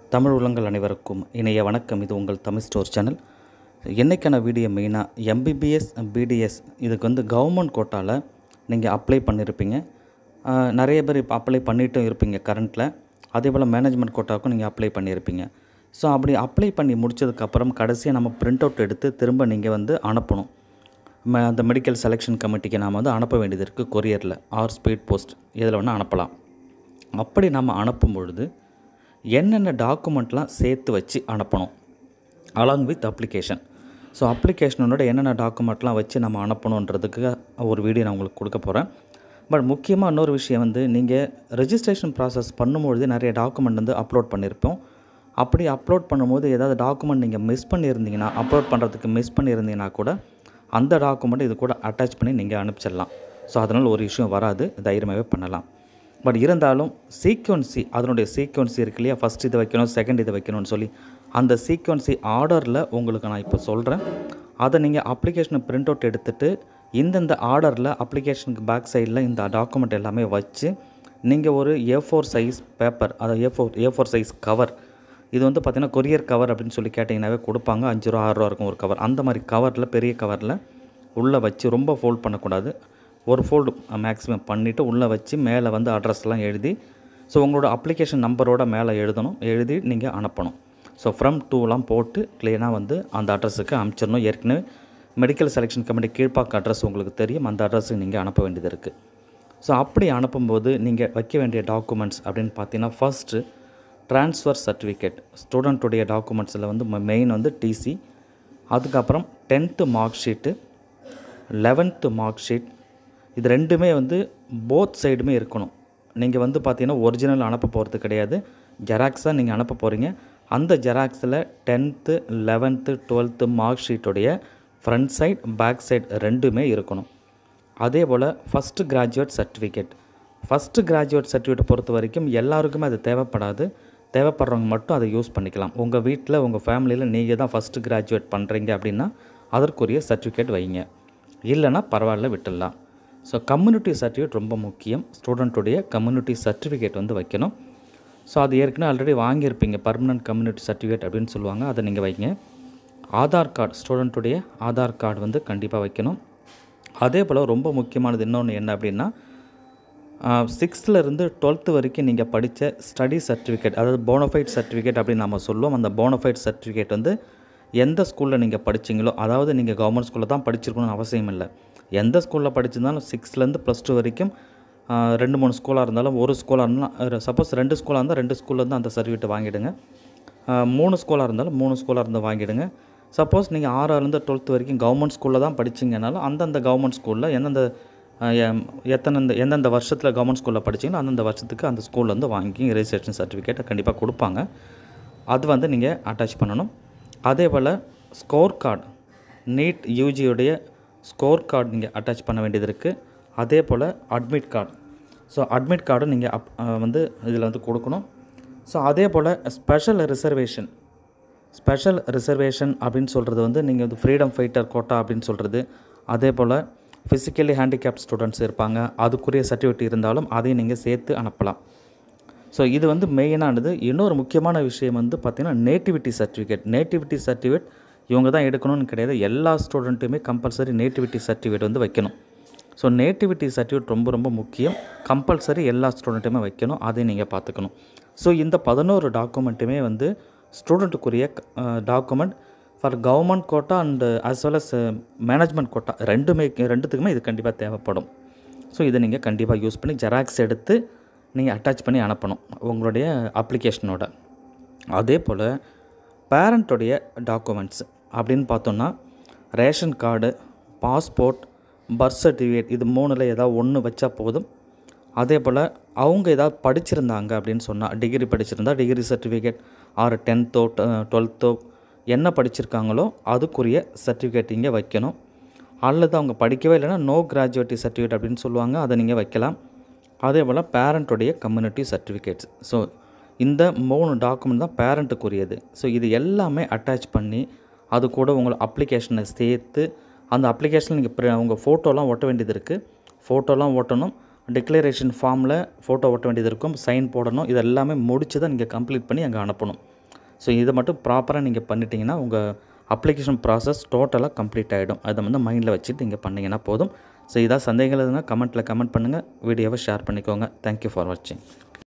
தமிழ் உள்ளங்கள் அனைவருக்கும் இணைய வணக்கம் இது உங்கள் தமிழ் ஸ்டோர் சேனல் என்னைக்கான வீடியோ மெயினாக எம்பிபிஎஸ் பிடிஎஸ் இதுக்கு வந்து கவர்மெண்ட் கோட்டாவில் நீங்கள் அப்ளை பண்ணியிருப்பீங்க ஆஹ் நிறைய பேர் இப்போ அப்ளை பண்ணிட்டும் இருப்பீங்க கரண்ட்டில் அதே போல் மேனேஜ்மெண்ட் கோட்டாவுக்கும் நீங்கள் அப்ளை பண்ணியிருப்பீங்க ஸோ அப்படி அப்ளை பண்ணி முடிச்சதுக்கப்புறம் கடைசியாக நம்ம பிரிண்ட் அவுட் எடுத்து திரும்ப நீங்கள் வந்து அனுப்பணும் ம- அந்த மெடிக்கல் செலெக்ஷன் கமிட்டிக்கு நாம் வந்து அனுப்ப வேண்டியது இருக்குது கொரியரில் ஆர் ஸ்பீட் போஸ்ட் இதில் வேணால் அனுப்பலாம் அப்படி நம்ம அனுப்பும் பொழுது என்னென்ன டாக்குமெண்ட்லாம் சேர்த்து வச்சு அனுப்பணும் அலாங் வித் அப்ளிகேஷன் ஸோ அப்ளிகேஷனோட என்னென்ன டாக்குமெண்ட்லாம் வச்சு நம்ம அனுப்பணுன்றதுக்கு ஒரு வீடியோ நான் உங்களுக்கு கொடுக்க போகிறேன் பட் முக்கியமாக இன்னொரு விஷயம் வந்து நீங்கள் ரெஜிஸ்ட்ரேஷன் ப்ராசஸ் பண்ணும்பொழுது நிறைய டாக்குமெண்ட் வந்து அப்லோட் பண்ணியிருப்போம் அப்படி அப்லோட் பண்ணும்போது ஏதாவது டாக்குமெண்ட் நீங்கள் மிஸ் பண்ணியிருந்தீங்கன்னா அப்லோட் பண்ணுறதுக்கு மிஸ் பண்ணியிருந்தீங்கன்னா கூட அந்த டாக்குமெண்ட் இது கூட அட்டாச் பண்ணி நீங்கள் அனுப்பிச்சிடலாம் ஸோ அதனால் ஒரு இஷ்யூ வராது தைரியமாகவே பண்ணலாம் பட் இருந்தாலும் சீக்வன்சி அதனுடைய சீக்வன்சி இருக்கு இல்லையா ஃபஸ்ட் இதை வைக்கணும் செகண்ட் இதை வைக்கணும்னு சொல்லி அந்த சீக்வன்சி ஆர்டரில் உங்களுக்கு நான் இப்போ சொல்கிறேன் அதை நீங்கள் அப்ளிகேஷனை பிரிண்ட் அவுட் எடுத்துகிட்டு இந்தந்த ஆர்டரில் அப்ளிகேஷனுக்கு பேக் சைடில் இந்த டாக்குமெண்ட் எல்லாமே வச்சு நீங்கள் ஒரு ஏ ஃபோர் சைஸ் பேப்பர் அதாவது A four A four size cover இது வந்து பார்த்திங்கன்னா கொரியர் கவர் அப்படின்னு சொல்லி கேட்டிங்கனாவே கொடுப்பாங்க அஞ்சு ரூபா ஆறு ரூபா இருக்கும் ஒரு கவர் அந்த மாதிரி கவரில் பெரிய கவரில் உள்ளே வச்சு ரொம்ப ஃபோல்ட் பண்ணக்கூடாது ஒரு ஃபோல்டு மேக்ஸிமம் பண்ணிவிட்டு உள்ளே வச்சு மேலே வந்து அட்ரஸ்லாம் எழுதி ஸோ உங்களோட அப்ளிகேஷன் நம்பரோட மேலே எழுதணும் எழுதி நீங்கள் அனுப்பணும் ஸோ ஃப்ரம் டூலாம் போட்டு க்ளீனாக வந்து அந்த அட்ரஸுக்கு அனுப்பிச்சிடணும் ஏற்கனவே மெடிக்கல் செலெக்ஷன் கமிட்டி கீழ்ப்பாக்க அட்ரஸ் உங்களுக்கு தெரியும் அந்த அட்ரஸுக்கு நீங்கள் அனுப்ப வேண்டியது இருக்குது ஸோ அப்படி அனுப்பும்போது நீங்கள் வைக்க வேண்டிய டாக்குமெண்ட்ஸ் அப்படின்னு பார்த்தீங்கன்னா ஃபஸ்ட்டு ட்ரான்ஸ்ஃபர் சர்டிஃபிகேட் ஸ்டூடெண்ட்டுடைய டாக்குமெண்ட்ஸில் வந்து மெயின் வந்து டிசி அதுக்கப்புறம் tenth mark sheet eleventh mark sheet இது ரெண்டுமே வந்து போத் சைடுமே இருக்கணும் நீங்கள் வந்து பார்த்தீங்கன்னா ஒரிஜினல் அனுப்ப போகிறது கிடையாது ஜெராக்ஸாக நீங்கள் அனுப்ப போகிறீங்க அந்த ஜெராக்ஸில் டென்த்து லெவன்த்து டுவெல்த்து மார்க் ஷீட்டுடைய ஃப்ரண்ட் சைட் பேக் சைடு ரெண்டுமே இருக்கணும் அதே போல் first graduate certificate first graduate certificate பொறுத்த வரைக்கும் எல்லாருக்குமே அது தேவைப்படாது தேவைப்படுறவங்க மட்டும் அதை யூஸ் பண்ணிக்கலாம் உங்கள் வீட்டில் உங்கள் ஃபேமிலியில் நீங்கள் தான் ஃபஸ்ட்டு கிராஜுவேட் பண்ணுறீங்க அப்படின்னா அதற்குரிய சர்டிஃபிகேட் வைங்க இல்லைன்னா பரவாயில்ல விட்டுடலாம் ஸோ கம்யூனிட்டி சர்டிஃபிகேட் ரொம்ப முக்கியம் ஸ்டூடெண்ட்டுடைய கம்யூனிட்டி சர்டிஃபிகேட் வந்து வைக்கணும் ஸோ அது ஏற்கனவே ஆல்ரெடி வாங்கியிருப்பீங்க பர்மனன்ட் கம்யூனிட்டி சர்டிஃபிகேட் அப்படின்னு சொல்லுவாங்க அதை நீங்கள் வைங்க ஆதார் கார்டு ஸ்டூடெண்ட்டுடைய ஆதார் கார்டு வந்து கண்டிப்பாக வைக்கணும் அதே போல் ரொம்ப முக்கியமானது இன்னொன்று என்ன அப்படின்னா சிக்ஸ்த்துலேருந்து டுவெல்த்து வரைக்கும் நீங்கள் படித்த ஸ்டடி சர்டிஃபிகேட் அதாவது போனஃபைட் சர்டிஃபிகேட் அப்படின்னு நம்ம சொல்லுவோம் அந்த போனஃபைட் சர்டிஃபிகேட் வந்து எந்த ஸ்கூலில் நீங்கள் படிச்சீங்களோ அதாவது நீங்கள் கவர்மெண்ட் ஸ்கூலில் தான் படிச்சிருக்கணும்னு அவசியம் இல்லை எந்த ஸ்கூலில் படிச்சிருந்தாலும் சிக்ஸ்த்லேருந்து ப்ளஸ் டூ வரைக்கும் ஆ, ரெண்டு மூணு ஸ்கூலாக இருந்தாலும் ஒரு ஸ்கூலாக இருந்தாலும் சப்போஸ் ரெண்டு ஸ்கூலாக இருந்தால் ரெண்டு ஸ்கூல்லேருந்து அந்த சர்டிஃபிகேட் வாங்கிடுங்க ஆ, மூணு ஸ்கூலாக இருந்தாலும் மூணு ஸ்கூலாக இருந்து வாங்கிடுங்க சப்போஸ் நீங்கள் ஆறாலேருந்து டுவெல்த் வரைக்கும் கவர்மெண்ட் ஸ்கூலில் தான் படிச்சீங்கனாலும் அந்தந்த கவர்மெண்ட் ஸ்கூலில் எந்தெந்த ஆ, எம், எத்தனை எந்தெந்த வருஷத்தில் கவர்மெண்ட் ஸ்கூலில் படிச்சீங்களோ அந்தந்த வருஷத்துக்கு அந்த ஸ்கூல்லேருந்து வாங்கி ரெஜிஸ்ட்ரேஷன் சர்டிஃபிகேட்டை கண்டிப்பாக கொடுப்பாங்க அது வந்து நீங்கள் அட்டாச் பண்ணணும் அதே போல் ஸ்கோர் கார்டு நீட் யூஜியுடைய ஸ்கோர் கார்டு நீங்கள் அட்டாச் பண்ண வேண்டியது இருக்குது அதே போல் அட்மிட் கார்டு ஸோ அட்மிட் கார்டும் நீங்கள் அப் அஹ் வந்து இதில் வந்து கொடுக்கணும் ஸோ அதே போல் ஸ்பெஷல் ரிசர்வேஷன் ஸ்பெஷல் ரிசர்வேஷன் அப்படின்னு சொல்கிறது வந்து நீங்கள் வந்து ஃப்ரீடம் ஃபைட்டர் கோட்டா அப்படின்னு சொல்கிறது அதே போல் ஃபிசிக்கலி ஹேண்டிகேப்ட் ஸ்டூடெண்ட்ஸ் இருப்பாங்க அதுக்குரிய சர்டிஃபிகேட் இருந்தாலும் அதையும் நீங்கள் சேர்த்து அனுப்பலாம் ஸோ இது வந்து மெயினானது இன்னொரு முக்கியமான விஷயம் வந்து பார்த்திங்கன்னா நேட்டிவிட்டி சர்டிஃபிகேட் நேட்டிவிட்டி சர்டிஃபிகேட் இவங்க தான் எடுக்கணும்னு கிடையாது எல்லா ஸ்டூடெண்ட்டுமே கம்பல்சரி நேட்டிவிட்டி சர்டிஃபிகேட் வந்து வைக்கணும் ஸோ நேட்டிவிட்டி சர்டிஃபிகேட் ரொம்ப ரொம்ப முக்கியம் கம்பல்சரி எல்லா ஸ்டூடெண்ட்டுமே வைக்கணும் அதை நீங்கள் பார்த்துக்கணும் ஸோ இந்த பதினோரு டாக்குமெண்ட்டுமே வந்து ஸ்டூடெண்ட்டுக்குரிய document for government quota and as well as management quota ரெண்டுமே ரெண்டுத்துக்குமே இது கண்டிப்பாக தேவைப்படும் ஸோ இதை நீங்கள் கண்டிப்பாக யூஸ் பண்ணி ஜெராக்ஸ் எடுத்து நீங்கள் அட்டாச் பண்ணி அனுப்பணும் உங்களுடைய அப்ளிகேஷனோட அதே போல் பேரண்ட்டுடைய டாக்குமெண்ட்ஸ் அப்படின்னு பார்த்தோன்னா ration card passport birth certificate இது மூணில் ஏதாவது ஒன்று வச்சா போதும் அதே போல் அவங்க ஏதாவது படிச்சிருந்தாங்க அப்படின்னு சொன்னால் டிகிரி படிச்சிருந்தா டிகிரி சர்டிஃபிகேட் ஆறு டென்த்தோ டுவெல்த்தோ என்ன படிச்சிருக்காங்களோ அதுக்குரிய சர்டிஃபிகேட் இங்கே வைக்கணும் அல்லது அவங்க படிக்கவே இல்லைன்னா நோ கிராஜுவேட்டி சர்டிஃபிகேட் அப்படின்னு சொல்லுவாங்க அதை நீங்கள் வைக்கலாம் அதே போல் பேரண்ட்டுடைய கம்யூனிட்டி சர்டிஃபிகேட்ஸ் ஸோ இந்த மூணு டாக்குமெண்ட் தான் பேரண்ட்டுக்குரியது ஸோ இது எல்லாமே அட்டாச் பண்ணி அது கூட உங்களை அப்ளிகேஷனை சேர்த்து அந்த அப்ளிகேஷனில் நீங்கள் உங்கள் ஃபோட்டோலாம் ஒட்ட வேண்டியது இருக்குது ஃபோட்டோலாம் ஒட்டணும் டிக்ளரேஷன் ஃபார்மில் ஃபோட்டோ ஒட்ட வேண்டியது இருக்கும் சைன் போடணும் இது எல்லாமே முடிச்சு தான் நீங்கள் கம்ப்ளீட் பண்ணி அங்கே அனுப்பணும் ஸோ இதை மட்டும் ப்ராப்பராக நீங்கள் பண்ணிட்டீங்கன்னா உங்கள் அப்ளிகேஷன் ப்ராசஸ் டோட்டலாக கம்ப்ளீட் ஆகிடும் அதை வந்து மைண்டில் வச்சுட்டு நீங்கள் பண்ணிங்கன்னா போதும் ஸோ இதாக சந்தேகங்கள் எதுனா கமெண்ட்டில் கமெண்ட் பண்ணுங்கள் வீடியோவை ஷேர் பண்ணிக்கோங்க தேங்க்யூ ஃபார் வாட்சிங்